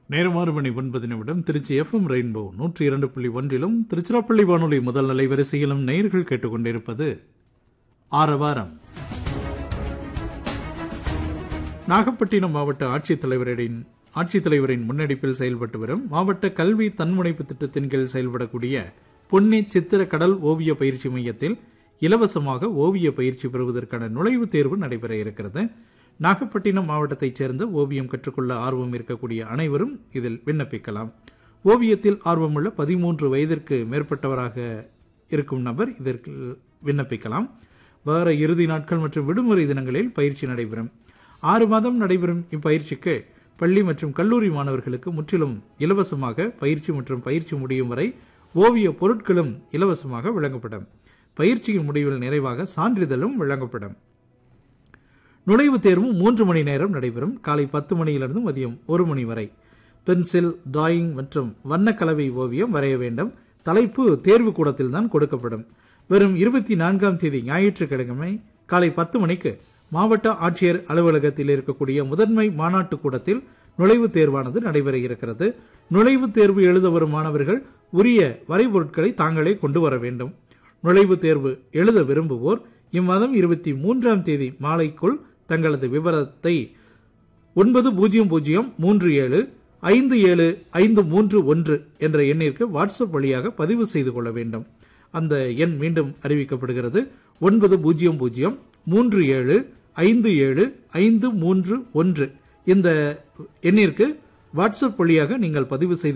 நேரம் ஆறு மணி ஒன்பது நிமிடம் திருச்சி எஃப்எம் ரெயின்போ நூற்றி இரண்டு புள்ளி ஒன்றிலும் திருச்சிராப்பள்ளி வானொலி முதல் நிலை வரிசையிலும் நேயர்கள் கேட்டுக்கொண்டிருப்பது ஆரவாரம் நாகப்பட்டினம் மாவட்ட ஆட்சித்தலைவரின் ஆட்சித்தலைவரின் முன்னெடுப்பில் செயல்பட்டு வரும் மாவட்ட கல்வி தன்முனைப்பு திட்டத்தின் கீழ் செயல்படக்கூடிய பொன்னி சித்திர கடல் ஓவிய பயிற்சி மையத்தில் இலவசமாக ஓவிய பயிற்சி பெறுவதற்கான நுழைவுத் தேர்வு நடைபெற இருக்கிறது நாகப்பட்டினம் மாவட்டத்தைச் சேர்ந்த ஓவியம் கற்றுக்கொள்ள ஆர்வம் இருக்கக்கூடிய அனைவரும் இதில் விண்ணப்பிக்கலாம் ஓவியத்தில் ஆர்வமுள்ள பதிமூன்று வயதிற்கு மேற்பட்டவராக இருக்கும் நபர் இதற்கு விண்ணப்பிக்கலாம் வார இறுதி நாட்கள் மற்றும் விடுமுறை தினங்களில் பயிற்சி நடைபெறும் ஆறு மாதம் நடைபெறும் இப்பயிற்சிக்கு பள்ளி மற்றும் கல்லூரி மாணவர்களுக்கு முற்றிலும் இலவசமாக பயிற்சி மற்றும் பயிற்சி முடியும் வரை ஓவிய பொருட்களும் இலவசமாக வழங்கப்படும் பயிற்சியின் முடிவில் நிறைவாக சான்றிதழும் வழங்கப்படும் நுழைவுத் தேர்வும் மூன்று மணி நேரம் நடைபெறும் காலை பத்து மணியிலிருந்து மதியம் ஒரு மணி வரை பென்சில் டிராயிங் மற்றும் வண்ணக்கலவை ஓவியம் வரைய வேண்டும் தலைப்பு தேர்வு கூடத்தில் தான் கொடுக்கப்படும் வரும் இருபத்தி நான்காம் தேதி ஞாயிற்றுக்கிழமை காலை பத்து மணிக்கு மாவட்ட ஆட்சியர் அலுவலகத்தில் இருக்கக்கூடிய முதன்மை மாநாட்டு கூடத்தில் நுழைவுத் தேர்வானது நடைபெற இருக்கிறது நுழைவுத் தேர்வு எழுத வரும் மாணவர்கள் உரிய வரைபொருட்களை தாங்களே கொண்டு வர வேண்டும் நுழைவுத் தேர்வு எழுத விரும்புவோர் இம்மாதம் இருபத்தி மூன்றாம் தேதி மாலைக்குள் தங்களது விவரத்தை ஒன்பது பூஜ்ஜியம் பூஜ்ஜியம் மூன்று ஏழு ஐந்து ஏழு ஐந்து மூன்று ஒன்று என்ற எண்ணிற்கு வாட்ஸ்அப் வழியாக பதிவு செய்து கொள்ள வேண்டும் அந்த எண் மீண்டும் அறிவிக்கப்படுகிறது ஒன்பது பூஜ்ஜியம் பூஜ்ஜியம் மூன்று ஏழு ஐந்து ஏழு ஐந்து மூன்று ஒன்று இந்த எண்ணிற்கு வாட்ஸ்அப் வழியாக நீங்கள் பதிவு செய்து